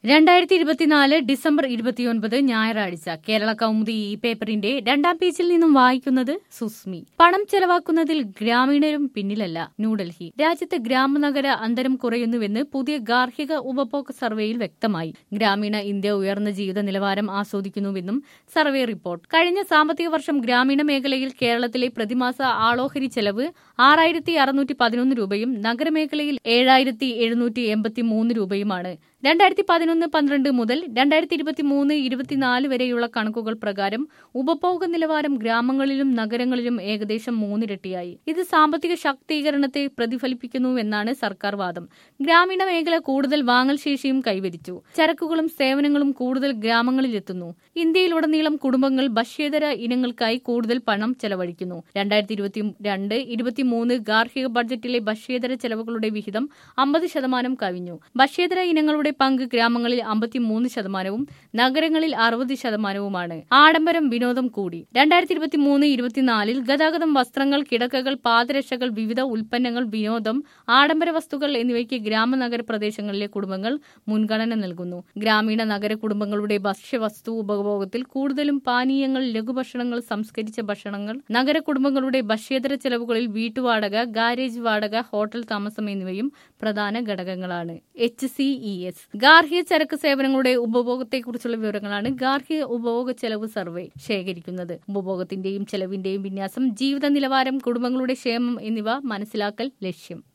രണ്ടായിരത്തി ഇരുപത്തിനാല് ഡിസംബർ ഇരുപത്തിയൊൻപത് ഞായറാഴ്ച കേരള കൗമുദി ഈ പേപ്പറിന്റെ രണ്ടാം പേജിൽ നിന്നും വായിക്കുന്നത് സുസ്മി പണം ചെലവാക്കുന്നതിൽ ഗ്രാമീണരും പിന്നിലല്ല ന്യൂഡൽഹി രാജ്യത്ത് ഗ്രാമനഗര അന്തരം കുറയുന്നുവെന്ന് പുതിയ ഗാർഹിക ഉപഭോഗ സർവേയിൽ വ്യക്തമായി ഗ്രാമീണ ഇന്ത്യ ഉയർന്ന ജീവിത നിലവാരം ആസ്വദിക്കുന്നുവെന്നും സർവേ റിപ്പോർട്ട് കഴിഞ്ഞ സാമ്പത്തിക വർഷം ഗ്രാമീണ മേഖലയിൽ കേരളത്തിലെ പ്രതിമാസ ആളോഹരി ചെലവ് ആറായിരത്തി അറുന്നൂറ്റി പതിനൊന്ന് രൂപയും നഗരമേഖലയിൽ ഏഴായിരത്തി എഴുന്നൂറ്റി എൺപത്തി മൂന്ന് രൂപയുമാണ് രണ്ടായിരത്തി പതിനൊന്ന് പന്ത്രണ്ട് മുതൽ രണ്ടായിരത്തി ഇരുപത്തി മൂന്ന് ഇരുപത്തിനാല് വരെയുള്ള കണക്കുകൾ പ്രകാരം ഉപഭോഗ നിലവാരം ഗ്രാമങ്ങളിലും നഗരങ്ങളിലും ഏകദേശം മൂന്നിരട്ടിയായി ഇത് സാമ്പത്തിക ശാക്തീകരണത്തെ പ്രതിഫലിപ്പിക്കുന്നുവെന്നാണ് സർക്കാർ വാദം ഗ്രാമീണ മേഖല കൂടുതൽ വാങ്ങൽ ശേഷിയും കൈവരിച്ചു ചരക്കുകളും സേവനങ്ങളും കൂടുതൽ ഗ്രാമങ്ങളിലെത്തുന്നു ഇന്ത്യയിലുടനീളം കുടുംബങ്ങൾ ഭക്ഷ്യേതര ഇനങ്ങൾക്കായി കൂടുതൽ പണം ചെലവഴിക്കുന്നു രണ്ടായിരത്തി ഇരുപത്തി രണ്ട് ഇരുപത്തിമൂന്ന് ഗാർഹിക ബഡ്ജറ്റിലെ ഭക്ഷ്യേതര ചെലവുകളുടെ വിഹിതം അമ്പത് ശതമാനം കവിഞ്ഞു ഭക്ഷ്യേതര ഇനങ്ങളുടെ പങ്ക് ഗ്രാമങ്ങളിൽ അമ്പത്തിമൂന്ന് ശതമാനവും നഗരങ്ങളിൽ അറുപത് ശതമാനവുമാണ് ആഡംബരം വിനോദം കൂടി രണ്ടായിരത്തി ഇരുപത്തി മൂന്ന് ഇരുപത്തിനാലിൽ ഗതാഗതം വസ്ത്രങ്ങൾ കിടക്കകൾ പാദരക്ഷകൾ വിവിധ ഉൽപ്പന്നങ്ങൾ വിനോദം ആഡംബര വസ്തുക്കൾ എന്നിവയ്ക്ക് ഗ്രാമനഗര പ്രദേശങ്ങളിലെ കുടുംബങ്ങൾ മുൻഗണന നൽകുന്നു ഗ്രാമീണ നഗര കുടുംബങ്ങളുടെ ഭക്ഷ്യവസ്തു ഉപഭോഗത്തിൽ കൂടുതലും പാനീയങ്ങൾ ലഘുഭക്ഷണങ്ങൾ സംസ്കരിച്ച ഭക്ഷണങ്ങൾ നഗര കുടുംബങ്ങളുടെ ഭക്ഷ്യേതര ചെലവുകളിൽ വീട്ടുവാടക ഗാരേജ് വാടക ഹോട്ടൽ താമസം എന്നിവയും പ്രധാന ഘടകങ്ങളാണ് എച്ച് സി ഇ എസ് ഗാർഹിക ചരക്ക് സേവനങ്ങളുടെ ഉപഭോഗത്തെക്കുറിച്ചുള്ള വിവരങ്ങളാണ് ഗാർഹിക ഉപഭോഗ ചെലവ് സർവേ ശേഖരിക്കുന്നത് ഉപഭോഗത്തിന്റെയും ചെലവിന്റെയും വിന്യാസം ജീവിത നിലവാരം കുടുംബങ്ങളുടെ ക്ഷേമം എന്നിവ മനസ്സിലാക്കൽ ലക്ഷ്യം